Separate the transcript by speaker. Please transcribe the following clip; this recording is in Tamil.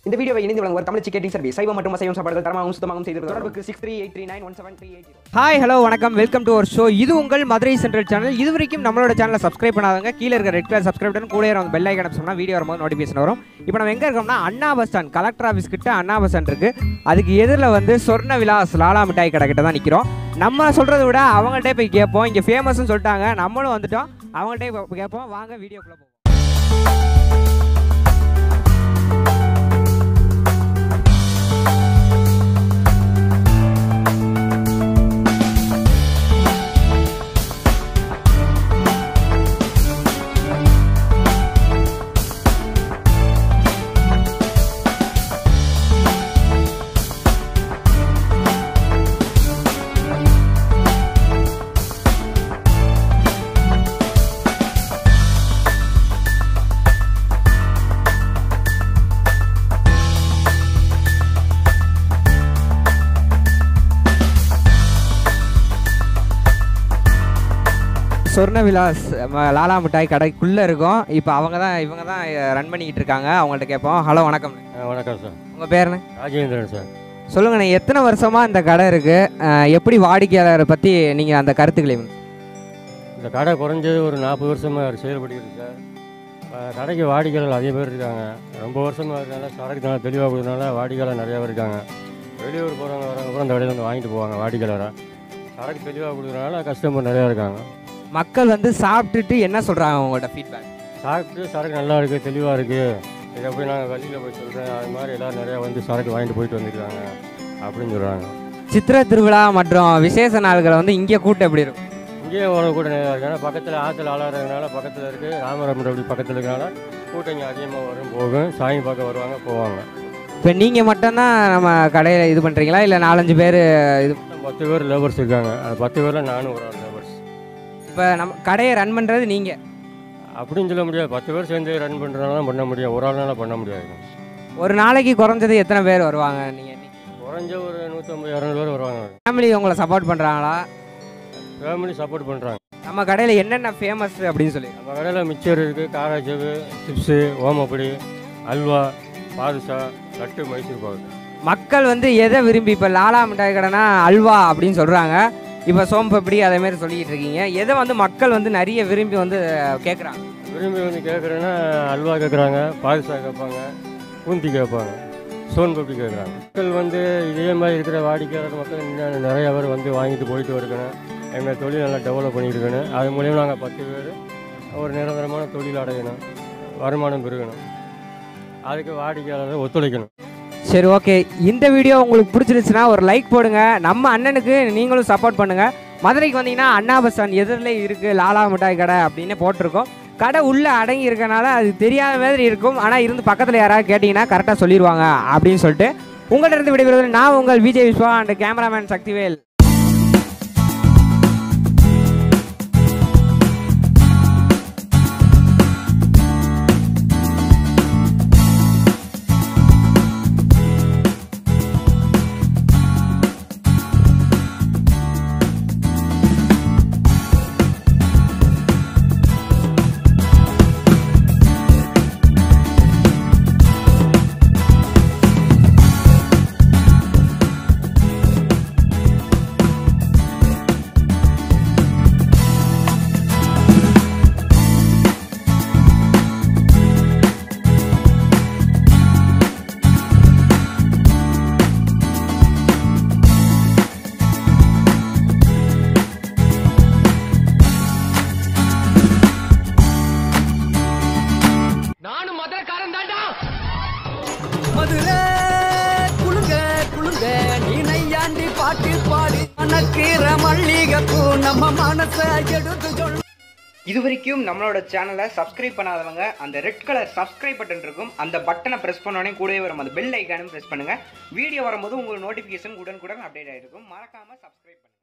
Speaker 1: இந்த வீடியோவை இணைந்து வழங்குவர் தமிழ் சிக்கெட்டிங் சர்வீஸ் சைவம் மற்றும் அசைவம் சாப்பாடுகள் தரமாகவும் சுத்தமாகவும் செய்து தொடர்புக்கு six three eight three nine one seven three eight
Speaker 2: hi hello வணக்கம் வெல்கம் டு அவர் ஷோ இது உங்கள் மதுரை சென்ட்ரல் சேனல் இது வரைக்கும் நம்மளோட சேனலை சப்ஸ்கிரைப் பண்ணாதவங்க கீழே இருக்க ரெட் கலர் சப்ஸ்கிரைப் பட்டன் கூட இருக்கும் பெல் ஐக்கன் சொன்னால் வீடியோ வரும்போது நோட்டிஃபிகேஷன் வரும் இப்போ நம்ம எங்கே இருக்கோம்னா Anna bus stand collector office கிட்ட அண்ணா பஸ் ஸ்டாண்ட் இருக்கு அதுக்கு எதிரில் வந்து சொர்ண விலாஸ் லாலா மிட்டாய் கடை கிட்ட தான் நிற்கிறோம் நம்ம சொல்கிறத விட அவங்கள்ட்டே போய் கேட்போம் இங்கே ஃபேமஸ்னு சொல்லிட்டாங்க நம்மளும் வந்துட்டோம் அவங்கள்ட்டே போய் கேட்போம் வாங்க வீடியோக்குள்ளே போவோம் சொர்ண விலாஸ் ம- லாலா மிட்டாய் கடைக்குள்ளே இருக்கோம் இப்போ அவங்க தான் இவங்க தான் ரன் பண்ணிக்கிட்டு இருக்காங்க அவங்கள்ட்ட கேட்போம் ஹலோ வணக்கம்
Speaker 3: ஆ, வணக்கம் சார்
Speaker 2: உங்கள் பேருண்ணே
Speaker 3: ராஜேந்திரன் சார்
Speaker 2: சொல்லுங்கண்ணே எத்தனை வருஷமாக இந்த கடை இருக்குது எப்படி வாடிக்கையாளரை பற்றி நீங்கள் அந்த கருத்துக்களை வந்து-
Speaker 3: இந்த கடை குறைஞ்சது ஒரு நாற்பது வருஷமாக செயல்படுகிறது சார் ஆ, கடைக்கு வாடிக்கையாளர் அதிக பேர் இருக்காங்க ரொம்ப வருஷமாக இருக்கனால சரக்கு நல்லா தெளிவாக கொடுக்கறனால வாடிக்கையாளர் நிறையா பேர் இருக்காங்க வெளியூர் போகிறவங்க வரவங்க கூட இந்த கடையில் வந்து வாங்கிட்டு போவாங்க வாடிக்கையாளரை சரக்கு தெளிவாக கொடுக்குறனால கஸ்டமர் நிறையா இருக்காங்க
Speaker 2: மக்கள் வந்து சாப்பிட்டுட்டு என்ன சொல்கிறாங்க உங்களோட ஃபீட்பேக்
Speaker 3: சாப்பிட்டு சரக்கு நல்லா இருக்குது தெளிவாக இருக்குது இதை போய் நாங்கள் வெளியில் போய் சொல்கிறேன் அது மாதிரி எல்லோரும் நிறையா வந்து சரக்கு வாங்கிட்டு போயிட்டு வந்துருக்காங்க அப்படின்னு சொல்கிறாங்க
Speaker 2: சித்திரை திருவிழா மற்றும் விசேஷ நாள்களை வந்து இங்கே கூட்டம் எப்படி இருக்கும்
Speaker 3: இங்கேயும் அவ்வளோ கூட நிறையா இருக்கு ஏன்னா பக்கத்தில் ஆற்றுல ஆளாடுறதுனால பக்கத்தில் இருக்குது ராமரம் அப்படி பக்கத்தில் இருக்கனால கூட்டம் இங்கே அதிகமாக வரும் போகும் சாமி பார்க்க வருவாங்க போவாங்க
Speaker 2: இப்போ நீங்கள் மட்டும்தான் நம்ம கடையில் இது பண்ணுறீங்களா இல்லை நாலஞ்சு பேர் இது
Speaker 3: மொத்தம் பத்து பேர் லேபர்ஸ் இருக்காங்க அந்த பத்து பேரில் நானும் ஒரு ஆள் லேபர்ஸ்
Speaker 2: இப்போ நம்ம கடையை ரன் பண்ணுறது நீங்கள்
Speaker 3: அப்படின்னு சொல்ல முடியாது பத்து பேர் சேர்ந்து ரன் பண்ணுறதுனால பண்ண முடியும் ஒரு ஆள்னால பண்ண முடியாது
Speaker 2: ஒரு நாளைக்கு குறைஞ்சது எத்தனை பேர் வருவாங்க நீங்கள்
Speaker 3: குறைஞ்ச ஒரு நூற்றம்பது இரநூறு பேர் வருவாங்க
Speaker 2: ஃபேமிலி உங்களை சப்போர்ட் பண்ணுறாங்களா
Speaker 3: ஃபேமிலி சப்போர்ட் பண்ணுறாங்க
Speaker 2: நம்ம கடையில் என்னென்ன ஃபேமஸ் அப்படின்னு சொல்லி
Speaker 3: நம்ம கடையில் மிக்சர் இருக்குது காராச்சேவு சிப்ஸு ஓமப்பொடி அல்வா பாதுஷா லட்டு மைசூர் பாகு
Speaker 2: மக்கள் வந்து எதை விரும்பி இப்போ லாலா மிட்டாய் கடைனா அல்வா அப்படின்னு சொல்கிறாங்க இப்போ சோம்பப்படி அதே மாதிரி சொல்லிக்கிட்டு இருக்கீங்க எதை வந்து மக்கள் வந்து நிறைய விரும்பி வந்து கேட்குறாங்க
Speaker 3: விரும்பி வந்து கேட்குறேன்னா அல்வா கேட்குறாங்க பாதுஷா கேட்பாங்க பூந்தி கேட்பாங்க சோன் பப்பி கேட்குறாங்க மக்கள் வந்து இதே மாதிரி இருக்கிற வாடிக்கையாளர் மக்கள் இன்னும் நிறைய பேர் வந்து வாங்கிட்டு போயிட்டு இருக்கணும் எங்கள் தொழில் நல்லா டெவலப் பண்ணியிருக்கணும் அது மூலியமாக நாங்கள் பத்து பேர் ஒரு நிரந்தரமான தொழில் அடையணும் வருமானம் பெருகணும் அதுக்கு வாடிக்கையாளரை ஒத்துழைக்கணும்
Speaker 2: சரி ஓகே இந்த வீடியோ உங்களுக்கு பிடிச்சிருச்சுன்னா ஒரு லைக் போடுங்க நம்ம அண்ணனுக்கு நீங்களும் சப்போர்ட் பண்ணுங்க மதுரைக்கு வந்தீங்கன்னா அண்ணா பஸ் ஸ்டாண்ட் எதிரில் இருக்குது லாலா மிட்டாய் கடை அப்படின்னு போட்டிருக்கோம் கடை உள்ளே அடங்கி இருக்கனால அது தெரியாத மாதிரி இருக்கும் ஆனால் இருந்து பக்கத்தில் யாராவது கேட்டிங்கன்னா கரெக்டாக சொல்லிடுவாங்க அப்படின்னு சொல்லிட்டு உங்கள்ட்ட இருந்து விடைபெறுவது நான் உங்கள் விஜய் விஸ்வா அண்ட் கேமராமேன் சக்திவேல்
Speaker 4: மதுரை குளுங்க குளுங்க நீ நையாண்டி பாட்டு பாடி மணக்கிற மல்லிகைப்பூ நம்ம மனச எடுத்து சொல்ல
Speaker 1: இது வரைக்கும் நம்மளோட சேனலை சப்ஸ்கிரைப் பண்ணாதவங்க அந்த ரெட் கலர் சப்ஸ்கிரைப் பட்டன் இருக்கும் அந்த பட்டனை ப்ரெஸ் பண்ணோடனே கூடவே வரும் அந்த பெல் ஐக்கானும் ப்ரெஸ் பண்ணுங்க வீடியோ வரும்போது உங்களுக்கு நோட்டிஃபிகேஷன் உடனுக்குடன் அப்டேட் ஆகிருக்கும் மறக்காம சப்ஸ்கிரைப் பண்ணுங்க